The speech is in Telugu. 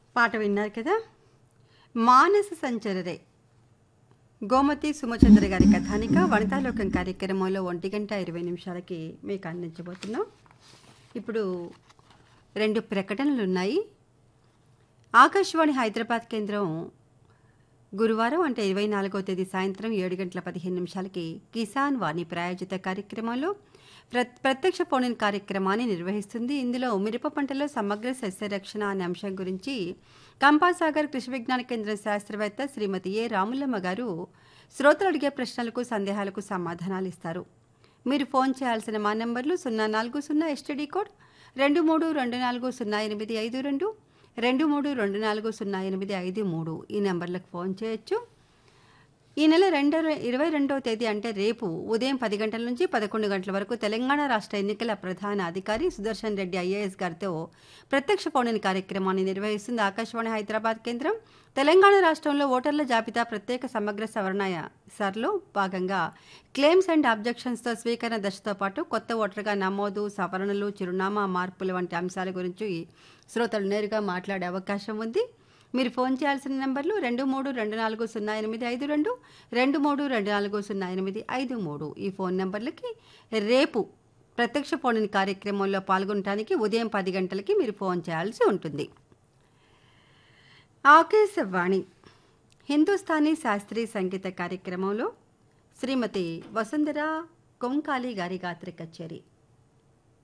పాట విన్నారు కదా మానస సంచరరే గోమతి సుమచంద్ర గారి కథానిక వనితాలోకం కార్యక్రమంలో ఒంటి గంట ఇరవై నిమిషాలకి మీకు అందించబోతున్నాం ఇప్పుడు రెండు ప్రకటనలు ఉన్నాయి ఆకాశవాణి హైదరాబాద్ కేంద్రం గురువారం అంటే ఇరవై నాలుగో తేదీ సాయంత్రం ఏడు గంటల పదిహేను నిమిషాలకి కిసాన్ వాణి ప్రాయోజిత కార్యక్రమంలో ప్ర ప్రత్యక్ష ఫోన్ కార్యక్రమాన్ని నిర్వహిస్తుంది ఇందులో మిరప పంటలో సమగ్ర సస్యరక్షణ అనే అంశం గురించి కంపాసాగర్ కృషి విజ్ఞాన కేంద్రం శాస్త్రవేత్త శ్రీమతి ఏ రాములమ్మ గారు శ్రోతలు అడిగే ప్రశ్నలకు సందేహాలకు సమాధానాలు ఇస్తారు మీరు ఫోన్ చేయాల్సిన మా నంబర్లు సున్నా నాలుగు సున్నా ఎస్టీడీ కోడ్ రెండు మూడు రెండు నాలుగు సున్నా ఎనిమిది ఐదు రెండు రెండు మూడు రెండు నాలుగు సున్నా ఎనిమిది ఐదు మూడు ఈ నెంబర్లకు ఫోన్ చేయొచ్చు ఈ నెల రెండో ఇరవై రెండవ తేదీ అంటే రేపు ఉదయం పది గంటల నుంచి పదకొండు గంటల వరకు తెలంగాణ రాష్ట్ర ఎన్నికల ప్రధాన అధికారి సుదర్శన్ రెడ్డి ఐఏఎస్ గారితో ప్రత్యక్ష ఫోన్ కార్యక్రమాన్ని నిర్వహిస్తుంది ఆకాశవాణి హైదరాబాద్ కేంద్రం తెలంగాణ రాష్ట్రంలో ఓటర్ల జాబితా ప్రత్యేక సమగ్ర సవరణ సర్లో భాగంగా క్లెయిమ్స్ అండ్ అబ్జెక్షన్స్తో స్వీకరణ దశతో పాటు కొత్త ఓటర్గా నమోదు సవరణలు చిరునామా మార్పులు వంటి అంశాల గురించి శ్రోతలు నేరుగా మాట్లాడే అవకాశం ఉంది మీరు ఫోన్ చేయాల్సిన నెంబర్లు రెండు మూడు రెండు నాలుగు సున్నా ఎనిమిది ఐదు రెండు రెండు మూడు రెండు నాలుగు సున్నా ఎనిమిది ఐదు మూడు ఈ ఫోన్ నెంబర్లకి రేపు ప్రత్యక్ష ఫోన్ కార్యక్రమంలో పాల్గొనడానికి ఉదయం పది గంటలకి మీరు ఫోన్ చేయాల్సి ఉంటుంది ఆకాశవాణి హిందుస్థానీ శాస్త్రీయ సంగీత కార్యక్రమంలో శ్రీమతి వసుంధర కొంకాలి గారి గాత్ర కచేరి